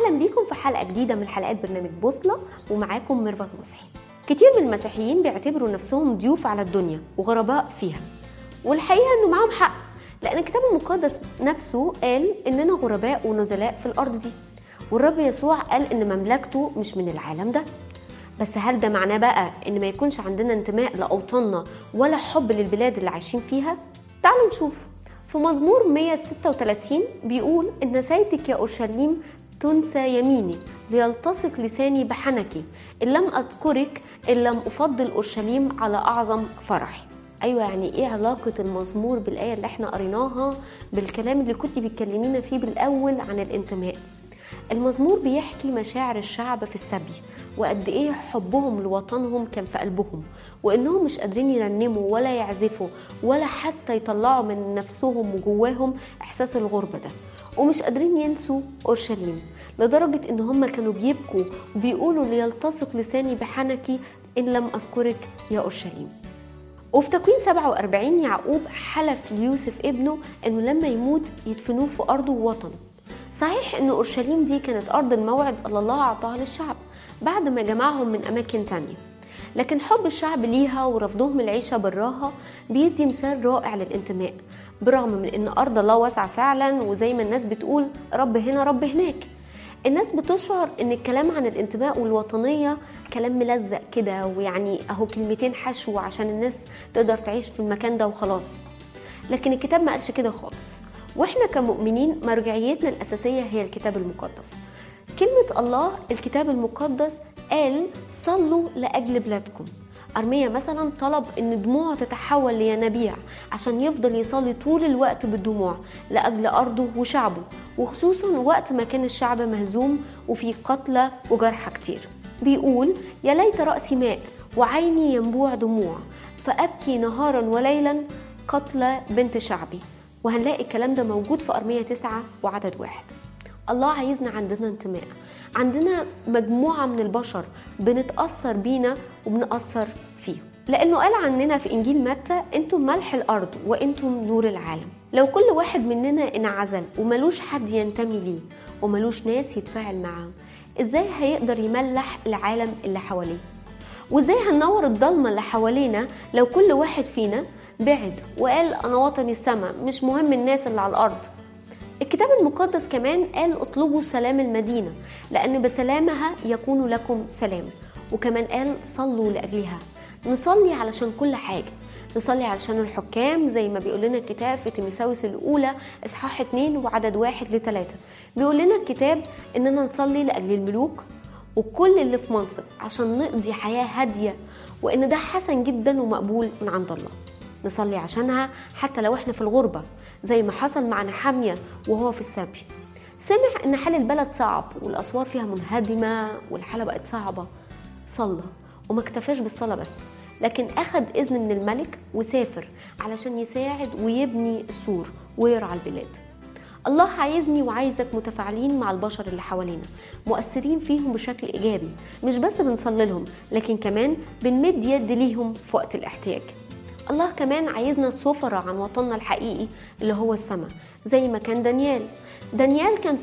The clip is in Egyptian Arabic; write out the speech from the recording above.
اهلا بيكم في حلقه جديده من حلقات برنامج بوصله ومعاكم ميرفت مصحي كتير من المسيحيين بيعتبروا نفسهم ضيوف على الدنيا وغرباء فيها والحقيقه انه معاهم حق لان الكتاب المقدس نفسه قال اننا غرباء ونزلاء في الارض دي والرب يسوع قال ان مملكته مش من العالم ده بس هل ده معناه بقى ان ما يكونش عندنا انتماء لاوطاننا ولا حب للبلاد اللي عايشين فيها تعالوا نشوف في مزمور 136 بيقول ان سيدك يا اورشليم تنسى يميني ليلتصق لساني بحنكي ان لم اذكرك ان لم افضل اورشليم على اعظم فرحي ايوه يعني ايه علاقه المزمور بالايه اللي احنا قريناها بالكلام اللي كنت بتكلمينا فيه بالاول عن الانتماء المزمور بيحكي مشاعر الشعب في السبي وقد ايه حبهم لوطنهم كان في قلبهم وانهم مش قادرين يرنموا ولا يعزفوا ولا حتى يطلعوا من نفسهم وجواهم احساس الغربه ده ومش قادرين ينسوا اورشليم لدرجه ان هم كانوا بيبكوا وبيقولوا ليلتصق لساني بحنكي ان لم اذكرك يا اورشليم وفي تكوين 47 يعقوب حلف ليوسف ابنه انه لما يموت يدفنوه في ارضه ووطنه صحيح ان اورشليم دي كانت ارض الموعد اللي الله اعطاها للشعب بعد ما جمعهم من اماكن تانية لكن حب الشعب ليها ورفضهم العيشه براها بيدي مثال رائع للانتماء برغم من ان ارض الله واسعه فعلا وزي ما الناس بتقول رب هنا رب هناك الناس بتشعر ان الكلام عن الانتماء والوطنيه كلام ملزق كده ويعني اهو كلمتين حشو عشان الناس تقدر تعيش في المكان ده وخلاص لكن الكتاب ما قالش كده خالص واحنا كمؤمنين مرجعيتنا الاساسيه هي الكتاب المقدس كلمه الله الكتاب المقدس قال صلوا لاجل بلادكم أرميا مثلا طلب إن دموعه تتحول لينابيع عشان يفضل يصلي طول الوقت بالدموع لأجل أرضه وشعبه وخصوصا وقت ما كان الشعب مهزوم وفي قتلى وجرحى كتير بيقول يا ليت رأسي ماء وعيني ينبوع دموع فأبكي نهارا وليلا قتلى بنت شعبي وهنلاقي الكلام ده موجود في أرمية تسعة وعدد واحد الله عايزنا عندنا انتماء عندنا مجموعة من البشر بنتأثر بينا وبنأثر فيهم لأنه قال عننا في إنجيل متى أنتم ملح الأرض وأنتم نور العالم لو كل واحد مننا انعزل وملوش حد ينتمي ليه وملوش ناس يتفاعل معاه إزاي هيقدر يملح العالم اللي حواليه وإزاي هننور الضلمة اللي حوالينا لو كل واحد فينا بعد وقال أنا وطني السما مش مهم الناس اللي على الأرض الكتاب المقدس كمان قال اطلبوا سلام المدينة لأن بسلامها يكون لكم سلام وكمان قال صلوا لأجلها نصلي علشان كل حاجة نصلي علشان الحكام زي ما بيقول لنا الكتاب في تيميساوس الأولى إصحاح 2 وعدد واحد لثلاثة بيقول لنا الكتاب إننا نصلي لأجل الملوك وكل اللي في منصب عشان نقضي حياة هادية وإن ده حسن جدا ومقبول من عند الله نصلي عشانها حتى لو احنا في الغربة زي ما حصل مع نحامية وهو في السبي سمع ان حال البلد صعب والاسوار فيها منهدمة والحالة بقت صعبة صلى وما اكتفاش بالصلاة بس لكن اخد اذن من الملك وسافر علشان يساعد ويبني السور ويرعى البلاد الله عايزني وعايزك متفاعلين مع البشر اللي حوالينا مؤثرين فيهم بشكل ايجابي مش بس بنصلي لهم لكن كمان بنمد يد ليهم في وقت الاحتياج الله كمان عايزنا سفرة عن وطننا الحقيقي اللي هو السماء زي ما كان دانيال دانيال كان